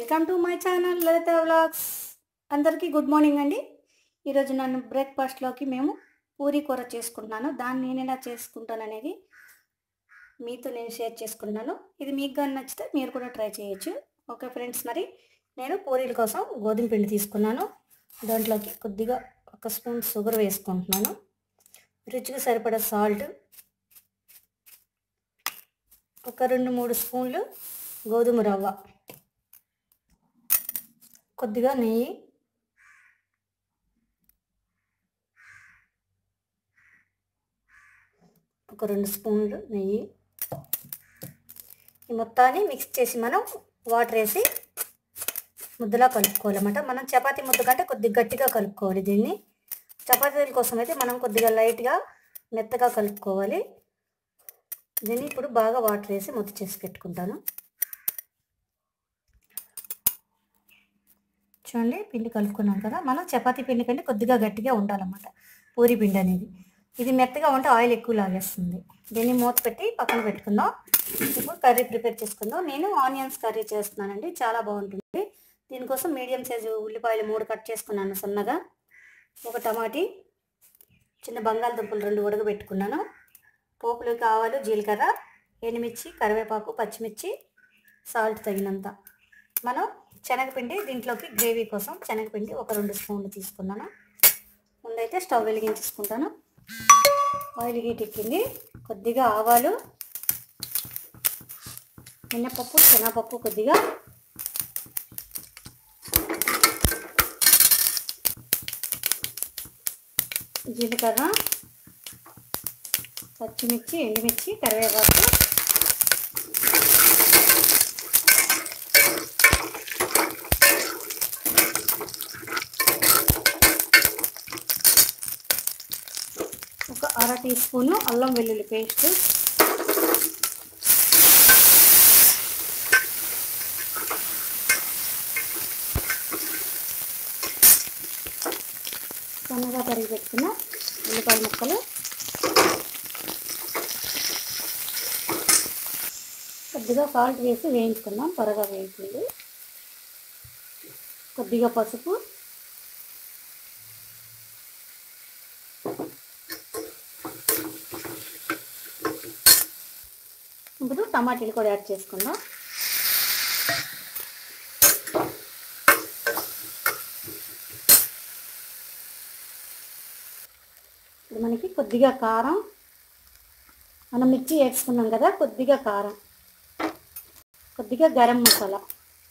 welcome to my channel Lalitha vlogs అందరికీ good morning అండి ఈరోజు నన్ను బ్రేక్ఫాస్ట్లోకి మేము పూరీ కూర చేసుకుంటున్నాను దాన్ని నేను ఎలా చేసుకుంటాను అనేది మీతో నేను షేర్ చేసుకుంటున్నాను ఇది మీకు కానీ నచ్చితే మీరు కూడా ట్రై చేయొచ్చు ఓకే ఫ్రెండ్స్ మరి నేను పూరీల కోసం గోధుమ పిండి తీసుకున్నాను దాంట్లోకి కొద్దిగా ఒక స్పూన్ షుగర్ వేసుకుంటున్నాను రుచికి సరిపడా సాల్ట్ ఒక రెండు మూడు స్పూన్లు గోధుమ రవ్వ కొద్దిగా నెయ్యి ఒక రెండు స్పూన్లు నెయ్యి ఈ మొత్తాన్ని మిక్స్ చేసి మనం వాటర్ వేసి ముద్దలా కలుపుకోవాలన్నమాట మనం చపాతీ ముద్ద కంటే కొద్దిగా గట్టిగా కలుపుకోవాలి దీన్ని చపాతీల కోసం అయితే మనం కొద్దిగా లైట్గా మెత్తగా కలుపుకోవాలి దీన్ని ఇప్పుడు బాగా వాటర్ వేసి ముద్ద చేసి పెట్టుకుంటాను చూడండి పిండి కలుపుకున్నాం కదా మనం చపాతీ పిండి కంటే కొద్దిగా గట్టిగా ఉండాలన్నమాట పూరి పిండి అనేది ఇది మెత్తగా ఉంటే ఆయిల్ ఎక్కువ లాగేస్తుంది దీన్ని మూత పెట్టి పక్కన పెట్టుకుందాం ఇప్పుడు కర్రీ ప్రిపేర్ చేసుకుందాం నేను ఆనియన్స్ కర్రీ చేస్తున్నానండి చాలా బాగుంటుంది దీనికోసం మీడియం సైజు ఉల్లిపాయలు మూడు కట్ చేసుకున్నాను సన్నగా ఒక టమాటీ చిన్న బంగాళదుంపలు రెండు ఉడకబెట్టుకున్నాను పోపులోకి ఆవాలు జీలకర్ర ఎండుమిర్చి కరివేపాకు పచ్చిమిర్చి సాల్ట్ తగినంత మనం శనగపిండి దీంట్లోకి గ్రేవీ కోసం శనగపిండి ఒక రెండు స్పూన్లు తీసుకున్నాను ముందైతే స్టవ్ వెలిగించేసుకుంటాను ఆయిల్ హీట్ ఎక్కింది కొద్దిగా ఆవాలు మినపప్పు శనగపప్పు కొద్దిగా జీలకర్ర పచ్చిమిర్చి ఎండుమిర్చి కరివేపాకు ఒక అర టీ స్పూను అల్లం వెల్లుల్లి పేస్ట్ సన్నగా తరిగి పెట్టుకున్న ఉల్లిపాయ ముక్కలు కొద్దిగా సాల్ట్ వేసి వేయించుకుందాం త్వరగా వేయించింది కొద్దిగా పసుపు ఇప్పుడు టమాటీలు కూడా యాడ్ చేసుకుందాం ఇప్పుడు మనకి కొద్దిగా కారం మనం మిర్చి వేసుకున్నాం కదా కొద్దిగా కారం కొద్దిగా గరం మసాలా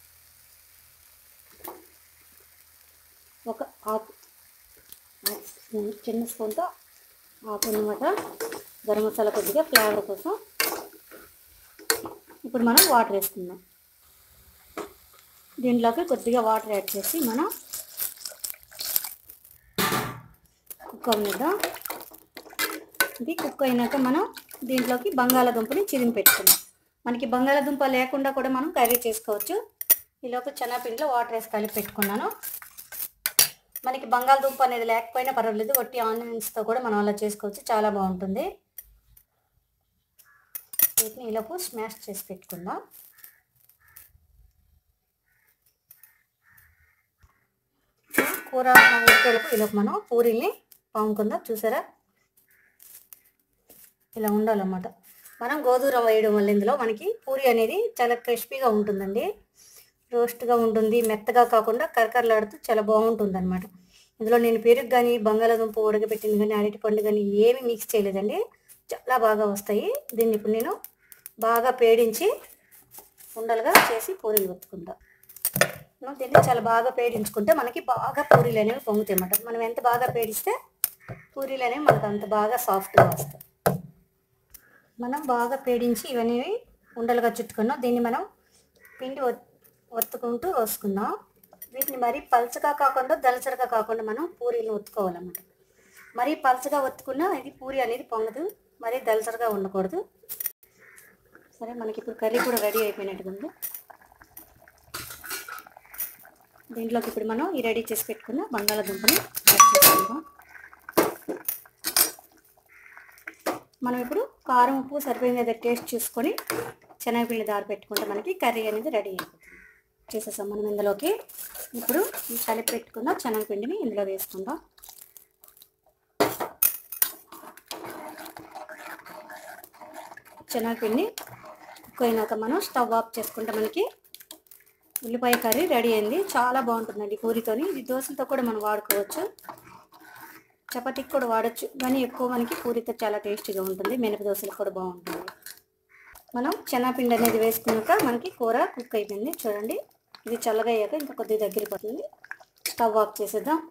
ఒక ఆకు చిన్న స్పూన్తో ఆకు అనమాట గరం మసాలా కొద్దిగా ఫ్లేవర్ కోసం ఇప్పుడు మనం వాటర్ వేసుకుందాం దీంట్లోకి కొద్దిగా వాటర్ యాడ్ చేసి మనం కుక్కర్ మీద ఇది కుక్ అయినాక మనం దీంట్లోకి బంగాళాదుంపని చిరిమి పెట్టుకుందాం మనకి బంగాళాదుంప లేకుండా కూడా మనం కర్రీ చేసుకోవచ్చు ఈలోపు శనగపిండిలో వాటర్ వేసి కలిపి పెట్టుకున్నాను మనకి బంగాళదుంప అనేది లేకపోయినా పర్వాలేదు వట్టి ఆనియన్స్తో కూడా మనం అలా చేసుకోవచ్చు చాలా బాగుంటుంది వీటిని ఇలాపు స్మాష్ చేసి పెట్టుకుందాం కూర ఉడికేలోపు ఇలాపు మనం పూరీని పాముకుందాం చూసారా ఇలా ఉండాలన్నమాట మనం గోధుమ వేయడం వల్ల ఇందులో మనకి పూరి అనేది చాలా క్రిస్పీగా ఉంటుందండి రోస్ట్గా ఉంటుంది మెత్తగా కాకుండా కరకరలాడుతూ చాలా బాగుంటుంది అనమాట ఇందులో నేను పెరుగు కానీ బంగాళాదుంప ఉడకబెట్టింది కానీ అరటిపండు కానీ ఏమీ మిక్స్ చేయలేదండి చాలా బాగా వస్తాయి దీన్ని ఇప్పుడు నేను బాగా పేడించి ఉండలుగా చేసి పూరీలు ఒత్తుకుంటా దీన్ని చాలా బాగా పేడించుకుంటే మనకి బాగా పూరీలు అనేవి పొంగుతాయి అన్నమాట మనం ఎంత బాగా పేడిస్తే పూరీలు అనేవి మనకు అంత బాగా సాఫ్ట్గా వస్తాయి మనం బాగా పేడించి ఇవన్నీ ఉండలుగా చుట్టుకున్నాం దీన్ని మనం పిండి ఒత్తుకుంటూ వసుకుందాం వీటిని మరీ పల్చగా కాకుండా దలసరగా కాకుండా మనం పూరీలు ఒత్తుకోవాలన్నమాట మరీ పల్చగా ఒత్తుకున్నా ఇది పూరి అనేది పొంగదు మరీ దలసరగా ఉండకూడదు సరే మనకి ఇప్పుడు కర్రీ కూడా రెడీ అయిపోయినట్టుగా ఉంది దీంట్లోకి ఇప్పుడు మనం ఈ రెడీ చేసి పెట్టుకున్న బంగాళాదుంపని యాడ్ చేసుకుందాం మనం ఇప్పుడు కారం ఉప్పు సరిపోయింది ఏదో టేస్ట్ చూసుకొని శనగపిండి దారి పెట్టుకుంటే మనకి కర్రీ అనేది రెడీ అయిపోతుంది చేసేసాం మనం ఇందులోకి ఇప్పుడు ఈ కలిపి పెట్టుకున్న శనగపిండిని ఇందులో వేసుకుందాం శనగపిండి కుక్ అయినాక మనం స్టవ్ ఆఫ్ చేసుకుంటే మనకి ఉల్లిపాయ కర్రీ రెడీ అయింది చాలా బాగుంటుందండి పూరితోని ఇది దోశలతో కూడా మనం వాడుకోవచ్చు చపాతీకి కూడా వాడచ్చు కానీ ఎక్కువ మనకి పూరితో చాలా టేస్టీగా ఉంటుంది మినప దోశలు కూడా బాగుంటుంది మనం శనగపిండి అనేది వేసుకున్నాక మనకి కూర కుక్ అయిపోయింది చూడండి ఇది చల్లగా అయ్యాక ఇంకా కొద్దిగా దగ్గరికి పోతుంది స్టవ్ ఆఫ్ చేసేద్దాం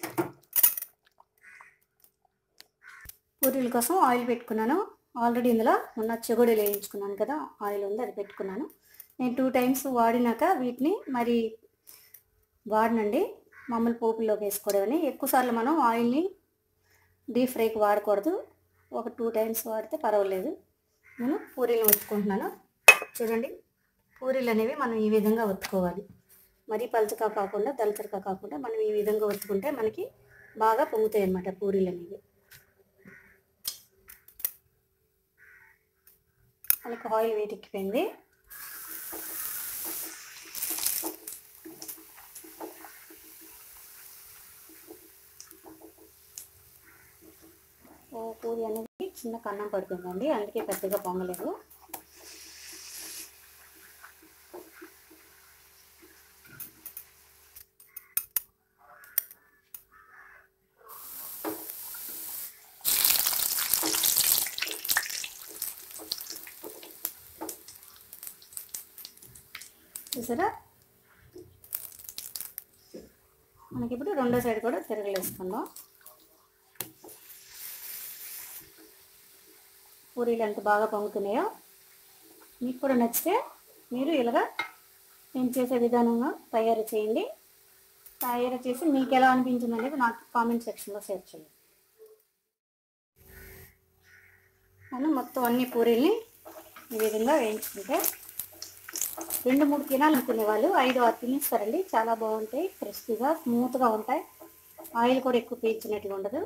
పూరీల కోసం ఆయిల్ పెట్టుకున్నాను ఆల్రెడీ ఇందులో ఉన్న చెగుడులు వేయించుకున్నాను కదా ఆయిల్ ఉంది అది పెట్టుకున్నాను నేను టూ టైమ్స్ వాడినాక వీటిని మరి వాడనండి మామూలు పోపుల్లోకి వేసుకోవడమని ఎక్కువసార్లు మనం ఆయిల్ని డీప్ ఫ్రైకి వాడకూడదు ఒక టూ టైమ్స్ వాడితే పర్వాలేదు నేను పూరీలు ఒత్తుకుంటున్నాను చూడండి పూరీలు అనేవి మనం ఈ విధంగా ఒత్తుకోవాలి మరీ పలుచగా కాకుండా దళసరిగా కాకుండా మనం ఈ విధంగా ఒత్తుకుంటే మనకి బాగా పొంగుతాయి అన్నమాట పూరీలు అనేవి మనకి ఆయిల్ వేటెక్కిపోయింది ఓ పూరి అనేది చిన్న కన్నం పడుతుందండి అందుకే పెద్దగా పొంగలేదు చూసారా మనకి ఇప్పుడు రెండో సైడ్ కూడా తిరగలేసుకుందాం పూరీలు ఎంత బాగా పొంగుతున్నాయో మీకు కూడా నచ్చితే మీరు ఇలాగా నేను చేసే విధానంగా తయారు చేయండి తయారు చేసి మీకు ఎలా అనిపించింది అనేది నాకు కామెంట్ సెక్షన్లో షేర్ చేయండి మనం మొత్తం అన్ని పూరీల్ని ఈ విధంగా వేయించుకుంటే రెండు మూడు తినాలనుకునే వాళ్ళు ఐదు ఆరు తినేస్తారండి చాలా బాగుంటాయి క్రిస్పీగా స్మూత్గా ఉంటాయి ఆయిల్ కూడా ఎక్కువ పీల్చినట్టుగా ఉండదు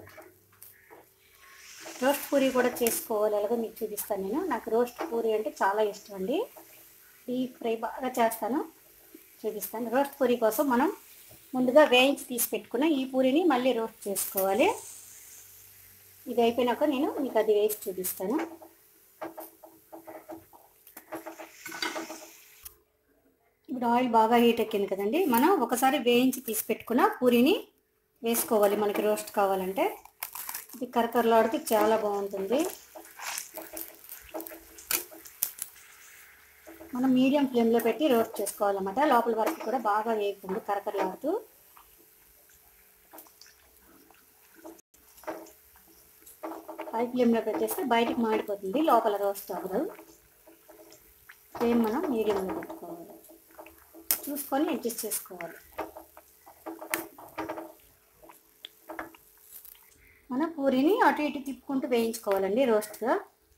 రోస్ట్ పూరి కూడా చేసుకోవాలి అలాగే మీకు చూపిస్తాను నేను నాకు రోస్ట్ పూరి అంటే చాలా ఇష్టం అండి డీప్ ఫ్రై బాగా చేస్తాను చూపిస్తాను రోస్ట్ పూరి కోసం మనం ముందుగా వేయించి తీసి పెట్టుకున్న ఈ పూరిని మళ్ళీ రోస్ట్ చేసుకోవాలి ఇది అయిపోయినాక నేను మీకు అది వేసి చూపిస్తాను ఇప్పుడు ఆయిల్ బాగా హీట్ ఎక్కింది కదండి మనం ఒకసారి వేయించి తీసి పెట్టుకున్న పూరిని వేసుకోవాలి మనకి రోస్ట్ కావాలంటే ఇది కరకరలాడితే చాలా బాగుంటుంది మనం మీడియం ఫ్లేమ్లో పెట్టి రోస్ట్ చేసుకోవాలన్నమాట లోపల వరకు కూడా బాగా వేగుతుంది కరకరలాడుతూ హై ఫ్లేమ్లో పెట్టేస్తే బయటికి మాడిపోతుంది లోపల రోస్ట్ అవ్వదు ఫ్లేమ్ మనం మీడియంలో పెట్టుకోవాలి చూసుకొని అడ్జస్ట్ చేసుకోవాలి మన పూరిని అటు ఇటు తిప్పుకుంటూ వేయించుకోవాలండి రోస్ట్గా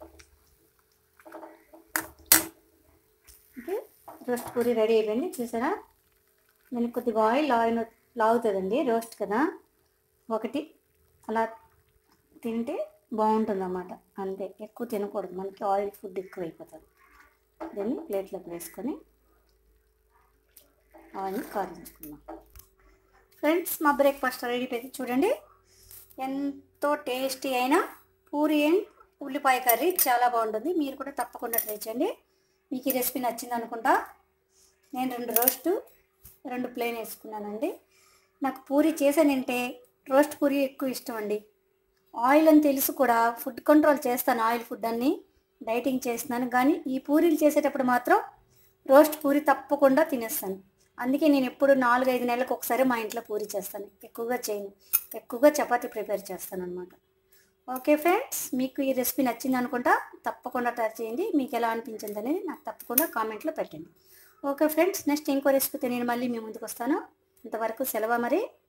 ఓకే రోస్ట్ పూరి రెడీ అయిపోయింది చూసారా నేను కొద్దిగా ఆయిల్ లాగిన లాగుతుందండి రోస్ట్ కదా ఒకటి అలా తింటే బాగుంటుంది అన్నమాట అంతే ఎక్కువ తినకూడదు మనకి ఆయిల్ ఫుడ్ ఎక్కువ అయిపోతుంది దీన్ని ప్లేట్లోకి వేసుకొని ఆయిల్ కారించుకుందాం ఫ్రెండ్స్ మా బ్రేక్ఫాస్ట్ రెడీ అయిపోయింది చూడండి ఎంతో టేస్టీ అయిన పూరి అండ్ ఉల్లిపాయ కర్రీ చాలా బాగుంటుంది మీరు కూడా తప్పకుండా ట్రై చేయండి మీకు ఈ రెసిపీ నచ్చింది అనుకుంటా నేను రెండు రోస్ట్ రెండు ప్లేన్ వేసుకున్నానండి నాకు పూరి చేశానంటే రోస్ట్ పూరి ఎక్కువ ఇష్టం అండి ఆయిల్ అని తెలుసు కూడా ఫుడ్ కంట్రోల్ చేస్తాను ఆయిల్ ఫుడ్ అన్ని డైటింగ్ చేస్తున్నాను కానీ ఈ పూరీలు చేసేటప్పుడు మాత్రం రోస్ట్ పూరి తప్పకుండా తినేస్తాను అందుకే నేను ఎప్పుడు నాలుగైదు నెలలకు ఒకసారి మా ఇంట్లో పూరి చేస్తాను ఎక్కువగా చేయను ఎక్కువగా చపాతీ ప్రిపేర్ చేస్తాను అనమాట ఓకే ఫ్రెండ్స్ మీకు ఈ రెసిపీ నచ్చింది అనుకుంటా తప్పకుండా ట్రై చేయండి మీకు ఎలా అనిపించింది అనేది నాకు తప్పకుండా కామెంట్లో పెట్టండి ఓకే ఫ్రెండ్స్ నెక్స్ట్ ఇంకో రెసిపీతో నేను మళ్ళీ మీ ముందుకు వస్తాను ఇంతవరకు సెలవు మరి